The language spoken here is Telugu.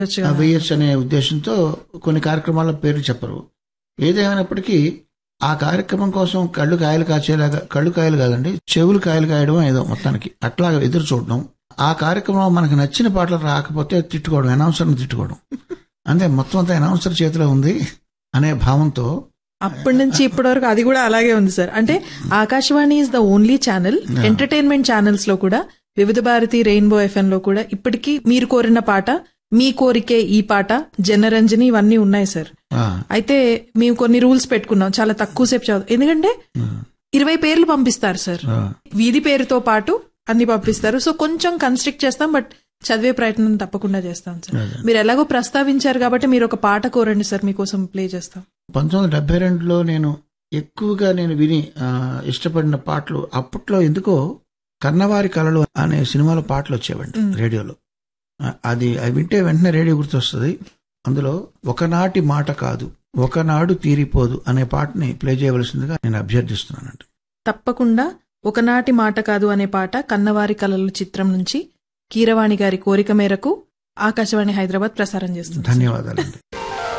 వేయచ్చు అనే ఉద్దేశంతో కొన్ని కార్యక్రమాల పేర్లు చెప్పరు ఏదేమైనప్పటికీ ఆ కార్యక్రమం కోసం కళ్ళు కాయలు కాచేలాగా కళ్ళు కాయలు కాదండి చెవులు కాయలు కాయడం ఏదో మొత్తానికి అట్లాగా ఎదురు చూడడం ఆ కార్యక్రమం మనకు నచ్చిన పాటలు రాకపోతే తిట్టుకోవడం అనౌన్సర్ని తిట్టుకోవడం అంతే మొత్తం అంతా అనౌన్సర్ చేతిలో ఉంది అనే భావంతో అప్పటి నుంచి ఇప్పటి వరకు అది కూడా అలాగే ఉంది సార్ అంటే Akashvani is the only channel entertainment channels లో కూడా వివిధ భారతి రెయిన్బో ఎఫ్ఎం లో కూడా ఇప్పటికీ మీరు కోరిన పాట మీ కోరికే ఈ పాట జనరంజని ఇవన్నీ ఉన్నాయి సార్ ఆ, అయితే మేము కొన్ని రూల్స్ పెట్టుకున్నాం చాలా తక్కువ సేపు చదువు ఎందుకంటే ఇరవై పేర్లు పంపిస్తారు సార్ ఆ. వీధి పేరుతో పాటు అన్ని పంపిస్తారు సో కొంచెం కన్స్ట్రిక్ట్ చేస్తాం బట్ చదివే ప్రయత్నం తప్పకుండా చేస్తాం సార్ మీరు ఎలాగో ప్రస్తావించారు కాబట్టి మీరు ఒక పాట కోరండి సార్ మీకోసం ప్లే చేస్తాం పంతొమ్మిది వందల డెబ్బై రెండులో నేను ఎక్కువగా నేను విని ఆ, ఇష్టపడిన పాటలు అప్పట్లో ఎందుకో కన్నవారి కళలు అనే సినిమాలో పాటలు వచ్చేవండి రేడియోలో ఆ, అది అవి వింటే వెంటనే రేడియో గుర్తొస్తుంది అందులో ఒకనాటి మాట కాదు ఒకనాడు తీరిపోదు అనే పాటని ప్లే చేయవలసిందిగా నేను అభ్యర్థిస్తున్నానండి తప్పకుండా ఒకనాటి మాట కాదు అనే పాట కన్నవారి కలలు చిత్రం నుంచి కీరవాణి గారి కోరిక మేరకు ఆకాశవాణి హైదరాబాద్ ప్రసారం చేస్తుంది ధన్యవాదాలండి